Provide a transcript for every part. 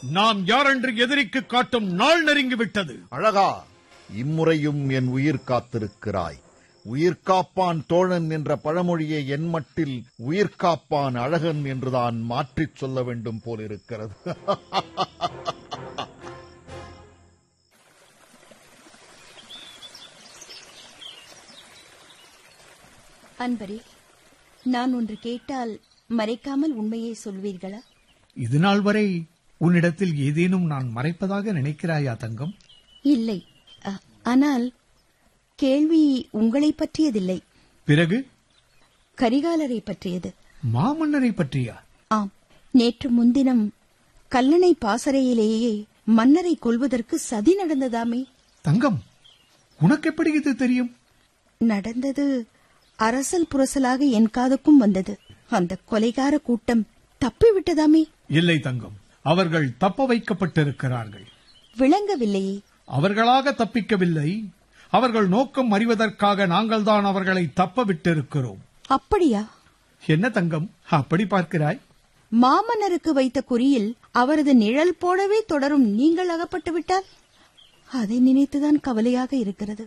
நாம் யாரென்று எதிரிக்கு காட்டும் நாள் நெருங்கிவிட்டது அழகா இம்முறையும் என் உயிர் காத்திருக்கிறாய் உயிர் காப்பான் தோழன் என்ற பழமொழியை என் மட்டில் உயிர் காப்பான் அழகன் என்றுதான் மாற்றிச் சொல்ல வேண்டும் போலிருக்கிறது அன்பரே நான் ஒன்று கேட்டால் மறைக்காமல் உண்மையை சொல்வீர்களா இது நாள் வரை உன்னிடத்தில் ஏதேனும் நான் மறைப்பதாக நினைக்கிறாயா தங்கம் இல்லை அ- ஆனால் கேள்வி உங்களை பற்றியதில்லை பிறகு கரிகாலரை பற்றியது மாமன்னரை பற்றியா ஆம் நேற்று முன்தினம் கல்லணை பாசறையிலேயே மன்னரை கொல்வதற்கு சதி நடந்ததாமே தங்கம் உனக்கு எப்படி இது தெரியும் நடந்தது அரசல் புரசலாக என் காதுக்கும் வந்தது அந்த கொலைகார கூட்டம் தப்பிவிட்டதாமே இல்லை தங்கம் அவர்கள் தப்ப வைக்கப்பட்டிருக்கிறார்கள் விளங்கவில்லையே அவர்களாக தப்பிக்கவில்லை அவர்கள் நோக்கம் அறிவதற்காக நாங்கள்தான் அவர்களை தப்ப விட்டிருக்கிறோம் அப்படியா என்ன தங்கம் அப்படி பார்க்கிறாய் மாமன்னருக்கு வைத்த குறியில் அவரது நிழல் போலவே தொடரும் நீங்கள் அகப்பட்டு விட்டால் அதை நினைத்துதான் கவலையாக இருக்கிறது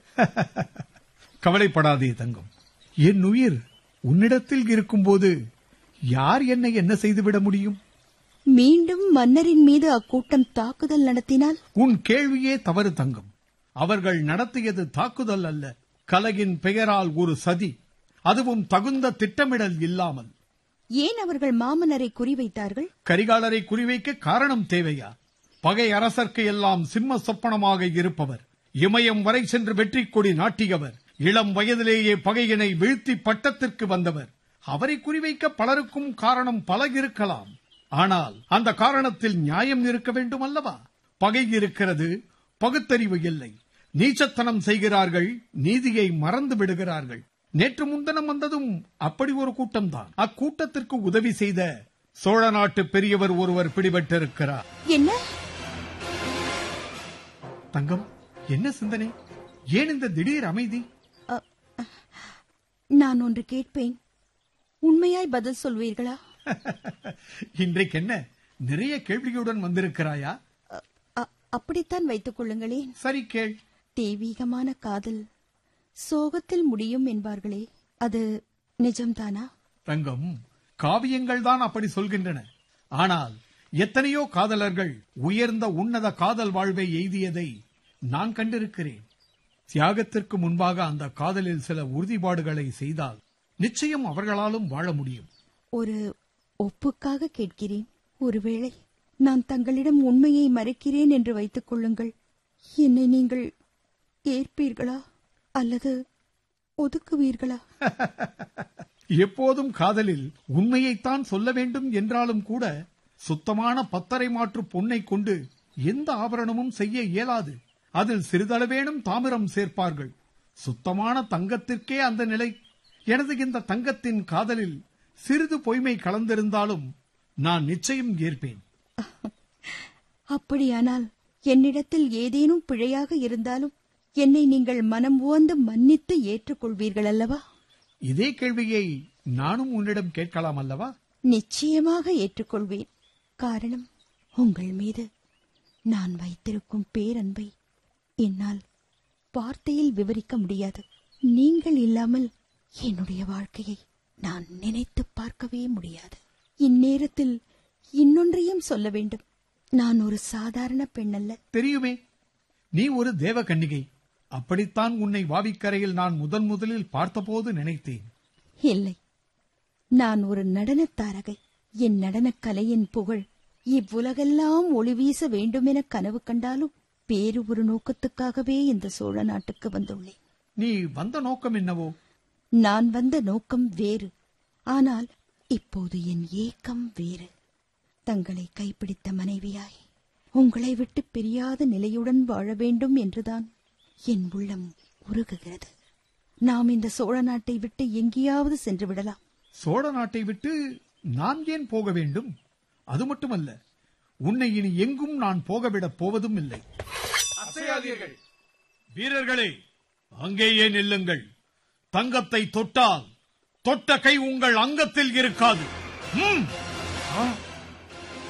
கவலைப்படாதே தங்கம் என் உயிர் உன்னிடத்தில் இருக்கும்போது யார் என்னை என்ன செய்துவிட முடியும் மீண்டும் மன்னரின் மீது அக்கூட்டம் தாக்குதல் நடத்தினால் உன் கேள்வியே தவறு தங்கம் அவர்கள் நடத்தியது தாக்குதல் அல்ல கலையின் பெயரால் ஒரு சதி அதுவும் தகுந்த திட்டமிடல் இல்லாமல் ஏன் அவர்கள் மாமன்னரை குறிவைத்தார்கள் கரிகாலரை குறிவைக்க காரணம் தேவையா பகை அரசர்க்கு எல்லாம் சிம்ம சொப்பனமாக இருப்பவர் இமயம் வரை சென்று வெற்றி கொடி நாட்டியவர் இளம் வயதிலேயே பகையினை வீழ்த்தி பட்டத்திற்கு வந்தவர் அவரை குறிவைக்க பலருக்கும் காரணம் பல இருக்கலாம் ஆனால் அந்த காரணத்தில் நியாயம் இருக்க வேண்டும் அல்லவா பகை இருக்கிறது பகுத்தறிவு இல்லை நீச்சத்தனம் செய்கிறார்கள் நீதியை மறந்து விடுகிறார்கள் நேற்று முன்தினம் வந்ததும் அப்படி ஒரு கூட்டம்தான் அக்கூட்டத்திற்கு உதவி செய்த சோழ நாட்டு பெரியவர் ஒருவர் பிடிபட்டிருக்கிறார் என்ன தங்கம் என்ன சிந்தனை ஏன் இந்த திடீர் அமைதி அ, நான் ஒன்று கேட்பேன் உண்மையாய் பதில் சொல்வீர்களா இன்றைக்கு என்ன நிறைய கேள்வியுடன் வந்திருக்கிறாயா அ, அ- அப்படித்தான் வைத்துக் கொள்ளுங்களேன் சரி கேள் தெய்வீகமான காதல் சோகத்தில் முடியும் என்பார்களே அது நிஜம்தானா தங்கம் காவியங்கள் தான் அப்படி சொல்கின்றன ஆனால் எத்தனையோ காதலர்கள் உயர்ந்த உன்னத காதல் வாழ்வை எய்தியதை நான் கண்டிருக்கிறேன் தியாகத்திற்கு முன்பாக அந்த காதலில் சில உறுதிப்பாடுகளை செய்தால் நிச்சயம் அவர்களாலும் வாழ முடியும் ஒரு ஒப்புக்காக கேட்கிறேன் ஒருவேளை நான் தங்களிடம் உண்மையை மறைக்கிறேன் என்று வைத்துக் கொள்ளுங்கள் என்னை நீங்கள் ஏற்பீர்களா அல்லது ஒதுக்குவீர்களா எப்போதும் காதலில் உண்மையைத்தான் சொல்ல வேண்டும் என்றாலும் கூட சுத்தமான பத்தரை மாற்று பொன்னை கொண்டு எந்த ஆபரணமும் செய்ய இயலாது அதில் சிறிதளவேனும் தாமிரம் சேர்ப்பார்கள் சுத்தமான தங்கத்திற்கே அந்த நிலை எனது இந்த தங்கத்தின் காதலில் சிறிது பொய்மை கலந்திருந்தாலும் நான் நிச்சயம் ஏற்பேன் அப்படியானால் என்னிடத்தில் ஏதேனும் பிழையாக இருந்தாலும் என்னை நீங்கள் மனம் உவந்து மன்னித்து ஏற்றுக்கொள்வீர்கள் அல்லவா இதே கேள்வியை நானும் உன்னிடம் கேட்கலாம் அல்லவா நிச்சயமாக ஏற்றுக்கொள்வேன் காரணம் உங்கள் மீது நான் வைத்திருக்கும் பேரன்பை என்னால் வார்த்தையில் விவரிக்க முடியாது நீங்கள் இல்லாமல் என்னுடைய வாழ்க்கையை நான் நினைத்து பார்க்கவே முடியாது இந்நேரத்தில் இன்னொன்றையும் சொல்ல வேண்டும் நான் ஒரு சாதாரண பெண்ணல்ல தெரியுமே நீ ஒரு தேவ கன்னிகை அப்படித்தான் உன்னை வாவிக்கரையில் நான் முதன் முதலில் பார்த்தபோது நினைத்தேன் இல்லை நான் ஒரு நடனத் தாரகை என் நடனக் கலையின் புகழ் இவ்வுலகெல்லாம் ஒளி வீச வேண்டுமென கனவு கண்டாலும் வேறு ஒரு நோக்கத்துக்காகவே இந்த சோழ நாட்டுக்கு வந்துள்ளேன் நீ வந்த நோக்கம் என்னவோ நான் வந்த நோக்கம் வேறு ஆனால் இப்போது என் ஏக்கம் வேறு தங்களை கைப்பிடித்த மனைவியாய் உங்களை விட்டு பிரியாத நிலையுடன் வாழ வேண்டும் என்றுதான் என் உள்ளம் உருகுகிறது நாம் இந்த சோழ நாட்டை விட்டு எங்கேயாவது சென்று விடலாம் சோழ நாட்டை விட்டு நான் ஏன் போக வேண்டும் அது மட்டுமல்ல உன்னை இனி எங்கும் நான் போகவிடப் போவதும் இல்லை அசையாதீர்கள் வீரர்களே அங்கேயே நில்லுங்கள் தங்கத்தை தொட்டால் தொட்ட கை உங்கள் அங்கத்தில் இருக்காது ம். ஆ